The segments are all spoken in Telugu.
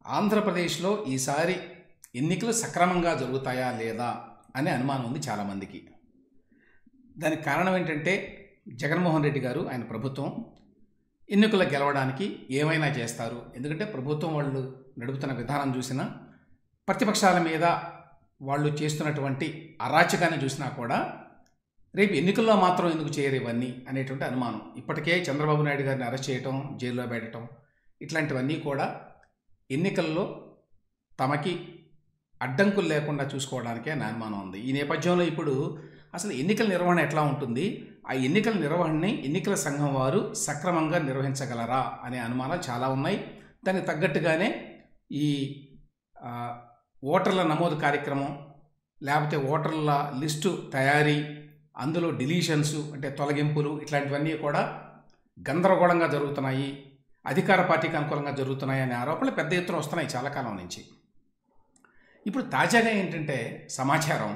ఆంధ్రప్రదేశ్లో ఈసారి ఎన్నికలు సక్రమంగా జరుగుతాయా లేదా అనే అనుమానం ఉంది చాలామందికి దానికి కారణం ఏంటంటే జగన్మోహన్ రెడ్డి గారు ఆయన ప్రభుత్వం ఎన్నికలు గెలవడానికి ఏమైనా చేస్తారు ఎందుకంటే ప్రభుత్వం వాళ్ళు నడుపుతున్న విధానం చూసినా ప్రతిపక్షాల మీద వాళ్ళు చేస్తున్నటువంటి అరాచకాన్ని చూసినా కూడా రేపు ఎన్నికల్లో మాత్రం ఎందుకు చేయరు ఇవన్నీ అనేటువంటి అనుమానం ఇప్పటికే చంద్రబాబు నాయుడు గారిని అరెస్ట్ చేయటం జైల్లో పెట్టడం ఇట్లాంటివన్నీ కూడా ఎన్నికల్లో తమకి అడ్డంకులు లేకుండా చూసుకోవడానికే నా అనుమానం ఉంది ఈ నేపథ్యంలో ఇప్పుడు అసలు ఎన్నికల నిర్వహణ ఎట్లా ఉంటుంది ఆ ఎన్నికల నిర్వహణని ఎన్నికల సంఘం వారు సక్రమంగా నిర్వహించగలరా అనే అనుమానాలు చాలా ఉన్నాయి దానికి తగ్గట్టుగానే ఈ ఆ, ఓటర్ల నమోదు కార్యక్రమం లేకపోతే ఓటర్ల లిస్టు తయారీ అందులో డిలీషన్స్ అంటే తొలగింపులు ఇట్లాంటివన్నీ కూడా గందరగోళంగా జరుగుతున్నాయి అధికార పార్టీకి అనుకూలంగా జరుగుతున్నాయి అనే ఆరోపణలు పెద్ద ఎత్తున వస్తున్నాయి చాలా కాలం నుంచి ఇప్పుడు తాజాగా ఏంటంటే సమాచారం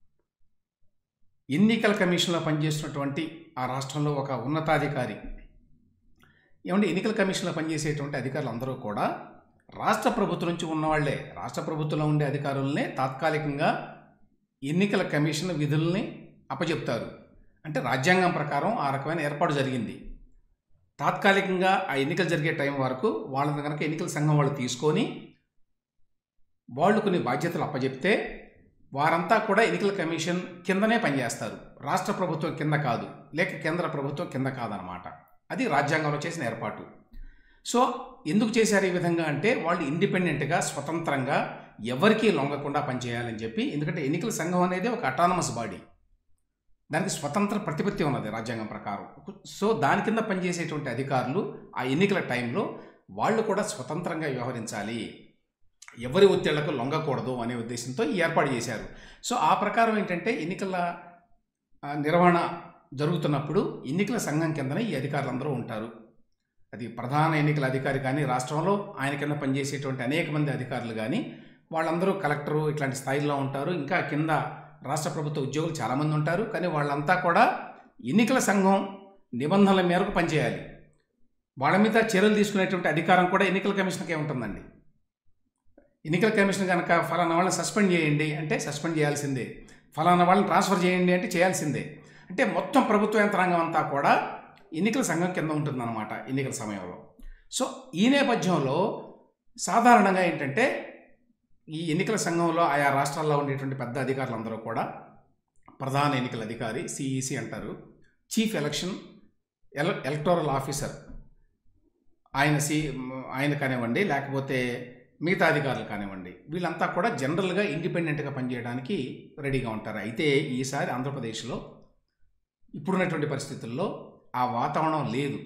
ఎన్నికల కమిషన్లో పనిచేస్తున్నటువంటి ఆ రాష్ట్రంలో ఒక ఉన్నతాధికారి ఏమంటే ఎన్నికల కమిషన్లో పనిచేసేటువంటి అధికారులు అందరూ కూడా రాష్ట్ర ప్రభుత్వం నుంచి ఉన్నవాళ్లే రాష్ట్ర ప్రభుత్వంలో ఉండే అధికారులనే తాత్కాలికంగా ఎన్నికల కమిషన్ విధుల్ని అప్పచెప్తారు అంటే రాజ్యాంగం ప్రకారం ఆ రకమైన ఏర్పాటు జరిగింది తాత్కాలికంగా ఆ ఎన్నికలు జరిగే టైం వరకు వాళ్ళని కనుక ఎన్నికల సంఘం వాళ్ళు తీసుకొని వాళ్ళు కొన్ని బాధ్యతలు అప్పచెప్తే వారంతా కూడా ఎన్నికల కమిషన్ కిందనే పనిచేస్తారు రాష్ట్ర ప్రభుత్వం కింద కాదు లేక కేంద్ర ప్రభుత్వం కింద కాదనమాట అది రాజ్యాంగంలో చేసిన ఏర్పాటు సో ఎందుకు చేశారు ఈ విధంగా అంటే వాళ్ళు ఇండిపెండెంట్గా స్వతంత్రంగా ఎవరికీ లొంగకుండా పనిచేయాలని చెప్పి ఎందుకంటే ఎన్నికల సంఘం అనేది ఒక అటానమస్ బాడీ దానికి స్వతంత్ర ప్రతిపత్తి ఉన్నది రాజ్యాంగం ప్రకారం సో దాని కింద పనిచేసేటువంటి అధికారులు ఆ ఎన్నికల టైంలో వాళ్ళు కూడా స్వతంత్రంగా వ్యవహరించాలి ఎవరి ఒత్తిళ్లకు లొంగకూడదు అనే ఉద్దేశంతో ఈ ఏర్పాటు చేశారు సో ఆ ప్రకారం ఏంటంటే ఎన్నికల ఆ, నిర్వహణ జరుగుతున్నప్పుడు ఎన్నికల సంఘం కిందనే ఈ అధికారులందరూ ఉంటారు అది ప్రధాన ఎన్నికల అధికారి కానీ రాష్ట్రంలో ఆయన కింద పనిచేసేటువంటి అనేక మంది అధికారులు కానీ వాళ్ళందరూ కలెక్టరు ఇట్లాంటి స్థాయిలో ఉంటారు ఇంకా కింద రాష్ట్ర ప్రభుత్వ ఉద్యోగులు చాలామంది ఉంటారు కానీ వాళ్ళంతా కూడా ఎన్నికల సంఘం నిబంధనల మేరకు పనిచేయాలి వాళ్ళ మీద చర్యలు తీసుకునేటువంటి అధికారం కూడా ఎన్నికల కమిషన్కే ఉంటుందండి ఎన్నికల కమిషన్ కనుక ఫలానా వాళ్ళని సస్పెండ్ చేయండి అంటే సస్పెండ్ చేయాల్సిందే ఫలానా వాళ్ళని ట్రాన్స్ఫర్ చేయండి అంటే చేయాల్సిందే అంటే మొత్తం ప్రభుత్వ యంత్రాంగం అంతా కూడా ఎన్నికల సంఘం కింద ఉంటుందన్నమాట ఎన్నికల సమయంలో సో ఈ నేపథ్యంలో సాధారణంగా ఏంటంటే ఈ ఎన్నికల సంఘంలో ఆయా రాష్ట్రాల్లో ఉండేటువంటి పెద్ద అధికారులందరూ కూడా ప్రధాన ఎన్నికల అధికారి సిఈసి అంటారు చీఫ్ ఎలక్షన్ ఎల ఎలక్టోరల్ ఆఫీసర్ ఆయన సి ఆయన కానివ్వండి లేకపోతే మిగతా అధికారులు కానివ్వండి వీళ్ళంతా కూడా జనరల్గా ఇండిపెండెంట్గా పనిచేయడానికి రెడీగా ఉంటారు అయితే ఈసారి ఆంధ్రప్రదేశ్లో ఇప్పుడున్నటువంటి పరిస్థితుల్లో ఆ వాతావరణం లేదు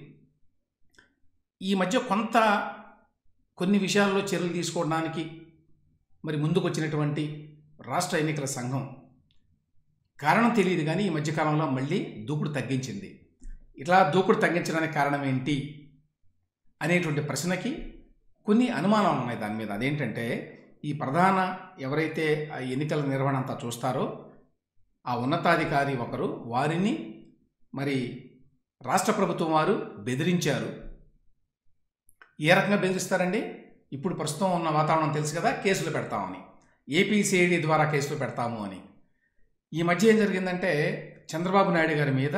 ఈ మధ్య కొంత కొన్ని విషయాల్లో చర్యలు తీసుకోవడానికి మరి ముందుకు వచ్చినటువంటి రాష్ట్ర ఎన్నికల సంఘం కారణం తెలియదు కానీ ఈ మధ్యకాలంలో మళ్ళీ దూకుడు తగ్గించింది ఇట్లా దూకుడు తగ్గించడానికి కారణం ఏంటి అనేటువంటి ప్రశ్నకి కొన్ని అనుమానాలు ఉన్నాయి దాని మీద అదేంటంటే ఈ ప్రధాన ఎవరైతే ఆ ఎన్నికల నిర్వహణ అంతా చూస్తారో ఆ ఉన్నతాధికారి ఒకరు వారిని మరి రాష్ట్ర ప్రభుత్వం వారు బెదిరించారు ఏ రకంగా బెదిరిస్తారండి ఇప్పుడు ప్రస్తుతం ఉన్న వాతావరణం తెలుసు కదా కేసులు పెడతామని ఏపీసీఐడి ద్వారా కేసులు పెడతాము అని ఈ మధ్య ఏం జరిగిందంటే చంద్రబాబు నాయుడు గారి మీద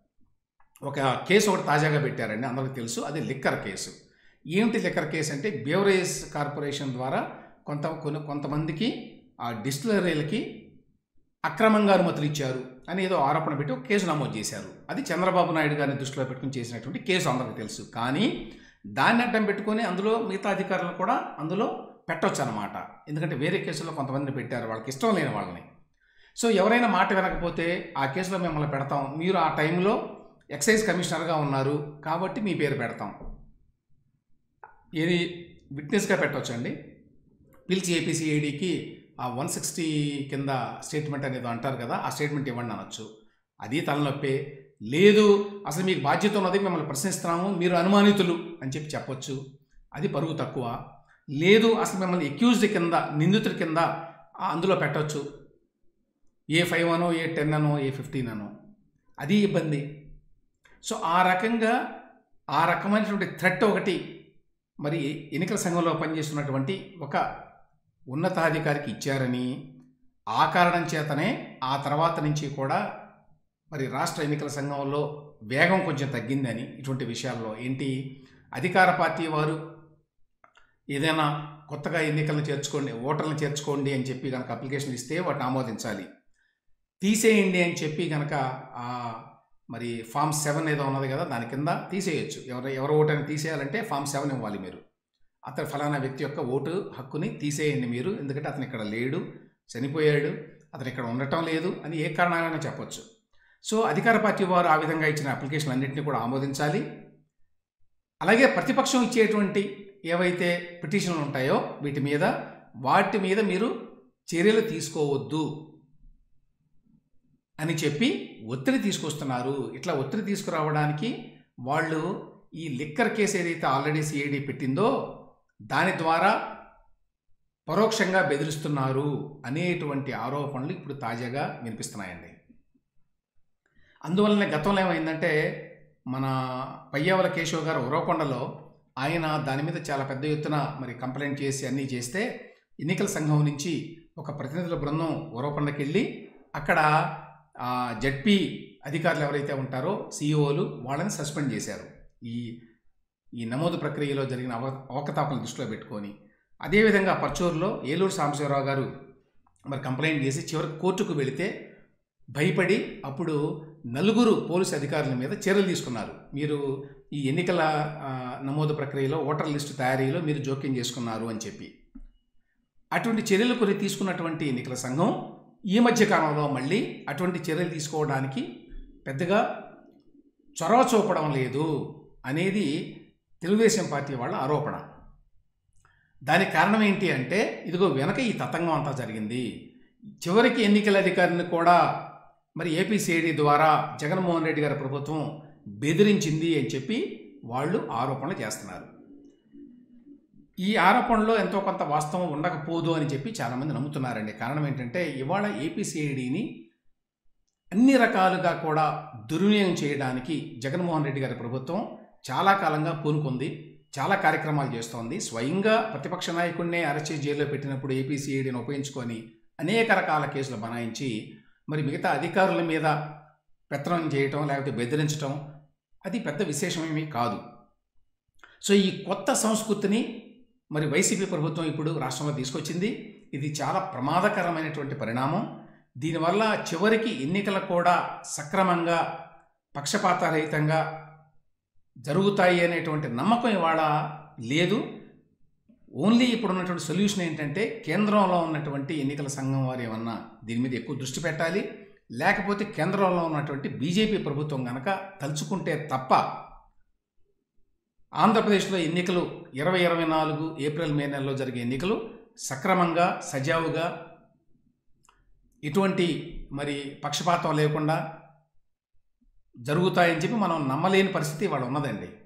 ఒక కేసు ఒకటి తాజాగా పెట్టారండి అందరికీ తెలుసు అది లిక్కర్ కేసు ఏమిటి లిక్కర్ కేసు అంటే బేవరేజ్ కార్పొరేషన్ ద్వారా కొంత కొన్ని కొంతమందికి ఆ డిస్టిలరీలకి అక్రమంగా అనుమతులు ఇచ్చారు అని ఏదో ఆరోపణ పెట్టి ఒక కేసు నమోదు చేశారు అది చంద్రబాబు నాయుడు గారిని దృష్టిలో పెట్టుకుని చేసినటువంటి కేసు అందరికీ తెలుసు కానీ దాన్ని అడ్డం పెట్టుకొని అందులో మిగతా అధికారులు కూడా అందులో పెట్టొచ్చు అనమాట ఎందుకంటే వేరే కేసుల్లో కొంతమందిని పెట్టారు వాళ్ళకి ఇష్టం లేని వాళ్ళని సో ఎవరైనా మాట వినకపోతే ఆ కేసులో మిమ్మల్ని పెడతాం మీరు ఆ టైంలో ఎక్సైజ్ కమిషనర్గా ఉన్నారు కాబట్టి మీ పేరు పెడతాం ఏది విట్నెస్గా పెట్టవచ్చండి పిలిచి ఏపీసీఐడికి ఆ వన్ సిక్స్టీ కింద స్టేట్మెంట్ అనేది అంటారు కదా ఆ స్టేట్మెంట్ ఇవ్వండి అనొచ్చు అది తలనొప్పే లేదు అసలు మీకు బాధ్యత ఉన్నది మిమ్మల్ని ప్రశ్నిస్తున్నాము మీరు అనుమానితులు అని చెప్పి చెప్పొచ్చు అది పరుగు తక్కువ లేదు అసలు మిమ్మల్ని ఎక్యూజ్డ్ కింద నిందితుడి కింద ఆ అందులో పెట్టొచ్చు ఏ ఫైవ్ అనో ఏ టెన్ అనో ఏ ఫిఫ్టీన్ అనో అది ఇబ్బంది సో ఆ రకంగా ఆ రకమైనటువంటి థ్రెట్ ఒకటి మరి ఎన్నికల సంఘంలో పనిచేస్తున్నటువంటి ఒక ఉన్నతాధికారికి ఇచ్చారని ఆ కారణం చేతనే ఆ తర్వాత నుంచి కూడా మరి రాష్ట్ర ఎన్నికల సంఘంలో వేగం కొంచెం తగ్గిందని ఇటువంటి విషయాల్లో ఏంటి అధికార పార్టీ వారు ఏదైనా కొత్తగా ఎన్నికలను చేర్చుకోండి ఓటర్లను చేర్చుకోండి అని చెప్పి కనుక అప్లికేషన్ ఇస్తే వాటిని ఆమోదించాలి తీసేయండి అని చెప్పి కనుక ఆ మరి ఫామ్ సెవెన్ ఏదో ఉన్నది కదా దాని కింద తీసేయచ్చు ఎవరు ఎవరు ఓటర్ని తీసేయాలంటే ఫామ్ సెవెన్ ఇవ్వాలి మీరు అతను ఫలానా వ్యక్తి యొక్క ఓటు హక్కుని తీసేయండి మీరు ఎందుకంటే అతను ఇక్కడ లేడు చనిపోయాడు అతను ఇక్కడ ఉండటం లేదు అని ఏ కారణాలైనా చెప్పొచ్చు సో అధికార పార్టీ వారు ఆ విధంగా ఇచ్చిన అప్లికేషన్ అన్నింటినీ కూడా ఆమోదించాలి అలాగే ప్రతిపక్షం ఇచ్చేటువంటి ఏవైతే పిటిషన్లు ఉంటాయో వీటి మీద వాటి మీద మీరు చర్యలు తీసుకోవద్దు అని చెప్పి ఒత్తిడి తీసుకొస్తున్నారు ఇట్లా ఒత్తిడి తీసుకురావడానికి వాళ్ళు ఈ లిక్కర్ కేసు ఏదైతే ఆల్రెడీ సిఐడి పెట్టిందో దాని ద్వారా పరోక్షంగా బెదిరిస్తున్నారు అనేటువంటి ఆరోపణలు ఇప్పుడు తాజాగా వినిపిస్తున్నాయండి అందువల్లనే గతంలో ఏమైందంటే మన పయ్యావల కేశవ్ గారు ఉరవకొండలో ఆయన దాని మీద చాలా పెద్ద ఎత్తున మరి కంప్లైంట్ చేసి అన్నీ చేస్తే ఎన్నికల సంఘం నుంచి ఒక ప్రతినిధుల బృందం ఉరవకొండకి వెళ్ళి అక్కడ జడ్పీ అధికారులు ఎవరైతే ఉంటారో సీఈఓలు వాళ్ళని సస్పెండ్ చేశారు ఈ ఈ నమోదు ప్రక్రియలో జరిగిన అవ అవకతవకలను దృష్టిలో పెట్టుకొని అదేవిధంగా పర్చూరులో ఏలూరు సాంబశివరావు గారు మరి కంప్లైంట్ చేసి చివరికి కోర్టుకు వెళితే భయపడి అప్పుడు నలుగురు పోలీసు అధికారుల మీద చర్యలు తీసుకున్నారు మీరు ఈ ఎన్నికల ఆ, నమోదు ప్రక్రియలో ఓటర్ లిస్టు తయారీలో మీరు జోక్యం చేసుకున్నారు అని చెప్పి అటువంటి చర్యలు కొన్ని తీసుకున్నటువంటి ఎన్నికల సంఘం ఈ మధ్య కాలంలో మళ్ళీ అటువంటి చర్యలు తీసుకోవడానికి పెద్దగా చొరవ చూపడం లేదు అనేది తెలుగుదేశం పార్టీ వాళ్ళ ఆరోపణ దానికి కారణం ఏంటి అంటే ఇదిగో వెనక ఈ తతంగం అంతా జరిగింది చివరికి ఎన్నికల అధికారిని కూడా మరి ఏపీసీఐడి ద్వారా జగన్మోహన్ రెడ్డి గారి ప్రభుత్వం బెదిరించింది అని చెప్పి వాళ్ళు ఆరోపణలు చేస్తున్నారు ఈ ఆరోపణలో ఎంతో కొంత వాస్తవం ఉండకపోదు అని చెప్పి చాలామంది నమ్ముతున్నారండి కారణం ఏంటంటే ఇవాళ ఏపీసీఐడిని అన్ని రకాలుగా కూడా దుర్వినియోగం చేయడానికి జగన్మోహన్ రెడ్డి గారి ప్రభుత్వం చాలా కాలంగా పూనుకుంది చాలా కార్యక్రమాలు చేస్తోంది స్వయంగా ప్రతిపక్ష నాయకుడినే అరెస్ట్ చేసి జైల్లో పెట్టినప్పుడు ఏపీసీఐడిని ఉపయోగించుకొని అనేక రకాల కేసులు బనాయించి మరి మిగతా అధికారుల మీద పెత్తనం చేయటం లేకపోతే బెదిరించటం అది పెద్ద విశేషమేమీ కాదు సో ఈ కొత్త సంస్కృతిని మరి వైసీపీ ప్రభుత్వం ఇప్పుడు రాష్ట్రంలో తీసుకొచ్చింది ఇది చాలా ప్రమాదకరమైనటువంటి పరిణామం దీనివల్ల చివరికి ఎన్నికలు కూడా సక్రమంగా పక్షపాతరహితంగా జరుగుతాయి అనేటువంటి నమ్మకం ఇవాళ లేదు ఓన్లీ ఇప్పుడు ఉన్నటువంటి సొల్యూషన్ ఏంటంటే కేంద్రంలో ఉన్నటువంటి ఎన్నికల సంఘం వారు ఏమన్నా దీని మీద ఎక్కువ దృష్టి పెట్టాలి లేకపోతే కేంద్రంలో ఉన్నటువంటి బీజేపీ ప్రభుత్వం కనుక తలుచుకుంటే తప్ప ఆంధ్రప్రదేశ్లో ఎన్నికలు ఇరవై ఇరవై నాలుగు ఏప్రిల్ మే నెలలో జరిగే ఎన్నికలు సక్రమంగా సజావుగా ఎటువంటి మరి పక్షపాతం లేకుండా జరుగుతాయని చెప్పి మనం నమ్మలేని పరిస్థితి ఇవాళ ఉన్నదండి